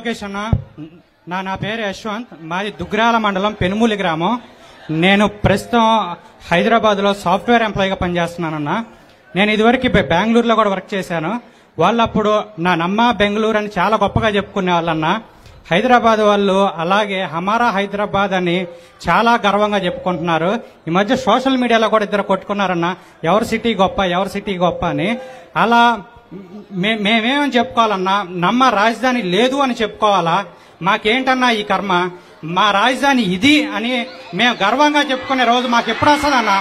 లోకేష్ అన్న నా నా పేరు యశ్వంత్ మాది దుగ్రాల మండలం పెనుమూలి గ్రామం నేను ప్రస్తుతం హైదరాబాద్లో సాఫ్ట్వేర్ ఎంప్లాయీగా పనిచేస్తున్నానన్న నేను ఇదివరకు బె- బెంగళూరులో కూడా వర్క్ చేశాను వాళ్ళు అప్పుడు నా నమ్మ బెంగళూరు అని చాలా గొప్పగా చెప్పుకునే వాళ్ళన్న హైదరాబాద్ వాళ్ళు అలాగే హమారా హైదరాబాద్ అని చాలా గర్వంగా చెప్పుకుంటున్నారు ఈ మధ్య సోషల్ మీడియాలో కూడా ఇద్దరు కొట్టుకున్నారన్న ఎవరి సిటీ గొప్ప ఎవరి సిటీ గొప్ప అని అలా మే- మేమేమని చెప్పుకోవాలన్నా నమ్మ రాజధాని లేదు అని చెప్పుకోవాలా మాకేంటన్నా ఈ కర్మ మా రాజధాని ఇది అని మేము గర్వంగా చెప్పుకునే రోజు మాకు ఎప్పుడు వస్తుందన్నా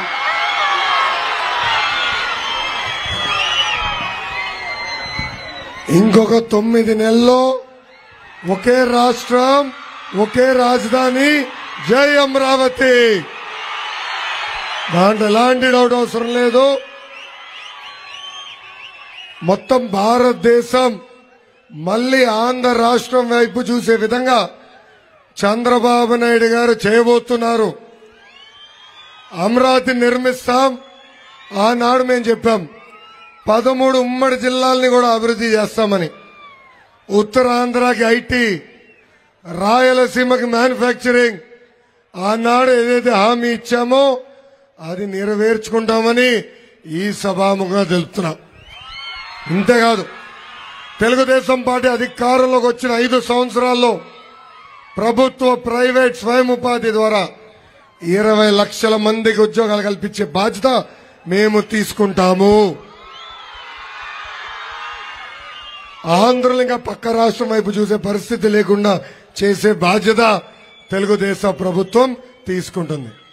ఇంకొక తొమ్మిది నెలల్లో ఒకే రాష్ట్రం ఒకే రాజధాని జై అమరావతి దాంట్లో ఎలాంటి డౌట్ అవసరం లేదు మొత్తం భారతదేశం మళ్ళీ ఆంధ్ర రాష్ట్రం వైపు చూసే విధంగా చంద్రబాబు నాయుడు గారు చేయబోతున్నారు అమరావతి నిర్మిస్తాం ఆనాడు మేము చెప్పాం పదమూడు ఉమ్మడి జిల్లాల్ని కూడా అభివృద్ధి చేస్తామని ఉత్తరాంధ్రకి ఐటీ రాయలసీమకి మ్యానుఫ్యాక్చరింగ్ ఆనాడు ఏదైతే హామీ ఇచ్చామో అది నెరవేర్చుకుంటామని ఈ సభాముఖంగా తెలుపుతున్నాం ఇంతేకాదు తెలుగుదేశం పార్టీ అధికారంలోకి వచ్చిన ఐదు సంవత్సరాల్లో ప్రభుత్వ ప్రైవేట్ స్వయం ఉపాధి ద్వారా ఇరవై లక్షల మందికి ఉద్యోగాలు కల్పించే బాధ్యత మేము తీసుకుంటాము ఆంధ్రులు ఇంకా పక్క రాష్ట్రం వైపు చూసే పరిస్థితి లేకుండా చేసే బాధ్యత తెలుగుదేశం ప్రభుత్వం తీసుకుంటుంది